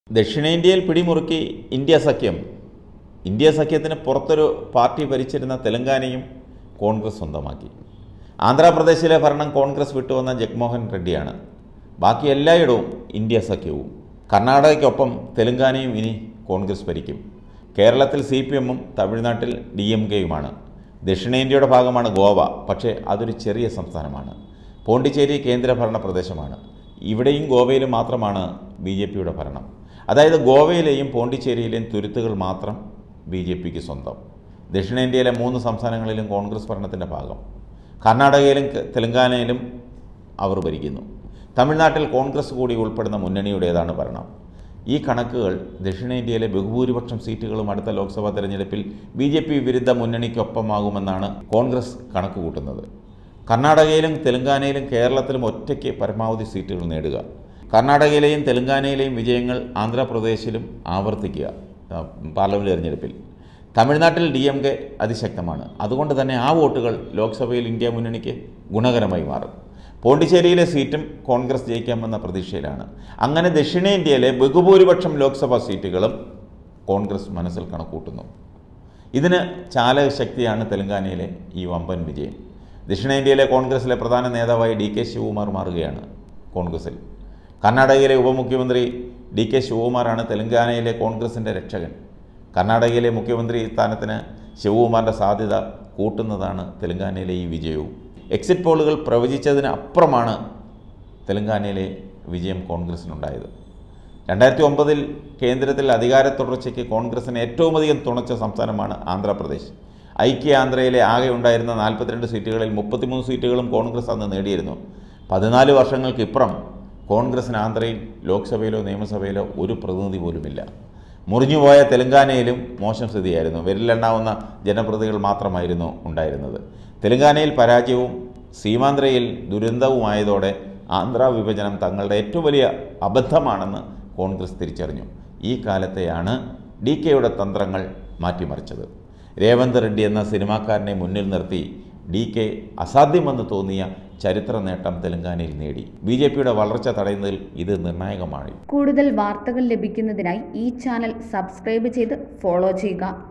ദക്ഷിണേന്ത്യയിൽ പിടിമുറുക്കി ഇന്ത്യ സഖ്യം ഇന്ത്യ സഖ്യത്തിന് പുറത്തൊരു പാർട്ടി ഭരിച്ചിരുന്ന തെലങ്കാനയും കോൺഗ്രസ് സ്വന്തമാക്കി ആന്ധ്രാപ്രദേശിലെ ഭരണം കോൺഗ്രസ് വിട്ടുവന്ന ജഗ്മോഹൻ റെഡ്ഡിയാണ് ബാക്കി എല്ലായിടവും ഇന്ത്യ സഖ്യവും കർണാടകയ്ക്കൊപ്പം തെലങ്കാനയും ഇനി കോൺഗ്രസ് ഭരിക്കും കേരളത്തിൽ സി പി എമ്മും തമിഴ്നാട്ടിൽ ഡി എം കെയുമാണ് ദക്ഷിണേന്ത്യയുടെ ഭാഗമാണ് ഗോവ പക്ഷേ അതൊരു ചെറിയ സംസ്ഥാനമാണ് പോണ്ടിച്ചേരി കേന്ദ്രഭരണ പ്രദേശമാണ് ഇവിടെയും ഗോവയിലും മാത്രമാണ് ബി ജെ പിയുടെ ഭരണം അതായത് ഗോവയിലെയും പോണ്ടിച്ചേരിയിലെയും തുരുത്തുകൾ മാത്രം ബി ജെ പിക്ക് സ്വന്തം ദക്ഷിണേന്ത്യയിലെ മൂന്ന് സംസ്ഥാനങ്ങളിലും കോൺഗ്രസ് ഭരണത്തിൻ്റെ ഭാഗം കർണാടകയിലും ക- തെലങ്കാനയിലും അവർ ഭരിക്കുന്നു തമിഴ്നാട്ടിൽ കോൺഗ്രസ് കൂടി ഉൾപ്പെടുന്ന മുന്നണിയുടേതാണ് ഭരണം ഈ കണക്കുകൾ ദക്ഷിണേന്ത്യയിലെ ബഹുഭൂരിപക്ഷം സീറ്റുകളും അടുത്ത ലോക്സഭാ തെരഞ്ഞെടുപ്പിൽ ബി ജെ പി വിരുദ്ധ മുന്നണിക്കൊപ്പമാകുമെന്നാണ് കോൺഗ്രസ് കണക്ക് കൂട്ടുന്നത് കർണാടകയിലും തെലങ്കാനയിലും കേരളത്തിലും ഒറ്റയ്ക്ക് പരമാവധി സീറ്റുകൾ നേടുക കർണാടകയിലെയും തെലങ്കാനയിലെയും വിജയങ്ങൾ ആന്ധ്രാപ്രദേശിലും ആവർത്തിക്കുക ആ, പാർലമെൻറ്റ് തെരഞ്ഞെടുപ്പിൽ തമിഴ്നാട്ടിൽ ഡി എം കെ അതിശക്തമാണ് അതുകൊണ്ട് തന്നെ ആ വോട്ടുകൾ ലോക്സഭയിൽ ഇന്ത്യ മുന്നണിക്ക് ഗുണകരമായി മാറും പോണ്ടിച്ചേരിയിലെ സീറ്റും കോൺഗ്രസ് ജയിക്കാമെന്ന പ്രതീക്ഷയിലാണ് അങ്ങനെ ദക്ഷിണേന്ത്യയിലെ ബഹുഭൂരിപക്ഷം ലോക്സഭാ സീറ്റുകളും കോൺഗ്രസ് മനസ്സിൽ കണക്കൂട്ടുന്നു ഇതിന് ചാലകശക്തിയാണ് തെലങ്കാനയിലെ ഈ വമ്പൻ വിജയം ദക്ഷിണേന്ത്യയിലെ കോൺഗ്രസിലെ പ്രധാന നേതാവായി ഡി കെ ശിവകുമാർ മാറുകയാണ് കോൺഗ്രസിൽ കർണാടകയിലെ ഉപമുഖ്യമന്ത്രി ഡി കെ ശിവകുമാറാണ് തെലങ്കാനയിലെ കോൺഗ്രസിൻ്റെ രക്ഷകൻ കർണാടകയിലെ മുഖ്യമന്ത്രി സ്ഥാനത്തിന് ശിവകുമാറിൻ്റെ സാധ്യത കൂട്ടുന്നതാണ് തെലങ്കാനയിലെ ഈ വിജയവും എക്സിറ്റ് പോളുകൾ പ്രവചിച്ചതിന് അപ്പുറമാണ് തെലങ്കാനയിലെ വിജയം കോൺഗ്രസിനുണ്ടായത് രണ്ടായിരത്തി ഒമ്പതിൽ കേന്ദ്രത്തിൽ അധികാര തുടർച്ചയ്ക്ക് കോൺഗ്രസിന് ഏറ്റവും അധികം തുണച്ച സംസ്ഥാനമാണ് ആന്ധ്രാപ്രദേശ് ഐക്യ ആന്ധ്രയിലെ ആകെ ഉണ്ടായിരുന്ന നാൽപ്പത്തിരണ്ട് സീറ്റുകളിൽ മുപ്പത്തിമൂന്ന് സീറ്റുകളും കോൺഗ്രസ് അന്ന് നേടിയിരുന്നു പതിനാല് വർഷങ്ങൾക്കിപ്പുറം കോൺഗ്രസിന് ആന്ധ്രയിൽ ലോക്സഭയിലോ നിയമസഭയിലോ ഒരു പ്രതിനിധി പോലുമില്ല മുറിഞ്ഞുപോയ തെലങ്കാനയിലും മോശം സ്ഥിതിയായിരുന്നു വിരലെണ്ണാവുന്ന ജനപ്രതികൾ മാത്രമായിരുന്നു ഉണ്ടായിരുന്നത് തെലങ്കാനയിൽ പരാജയവും സീമാന്ധ്രയിൽ ദുരന്തവുമായതോടെ ആന്ധ്ര വിഭജനം തങ്ങളുടെ ഏറ്റവും വലിയ അബദ്ധമാണെന്ന് കോൺഗ്രസ് തിരിച്ചറിഞ്ഞു ഈ കാലത്തെയാണ് ഡി കെയുടെ തന്ത്രങ്ങൾ മാറ്റിമറിച്ചത് രേവന്ത് റെഡ്ഡി എന്ന സിനിമാക്കാരനെ മുന്നിൽ നിർത്തി ഡി കെ അസാധ്യമെന്ന് തോന്നിയ ചരിത്ര നേട്ടം തെലങ്കാനയിൽ നേടി ബി ജെ പിയുടെ വളർച്ച തടയുന്നതിൽ ഇത് നിർണായകമാണ് കൂടുതൽ വാർത്തകൾ ലഭിക്കുന്നതിനായി ഈ ചാനൽ സബ്സ്ക്രൈബ് ചെയ്ത് ഫോളോ ചെയ്യുക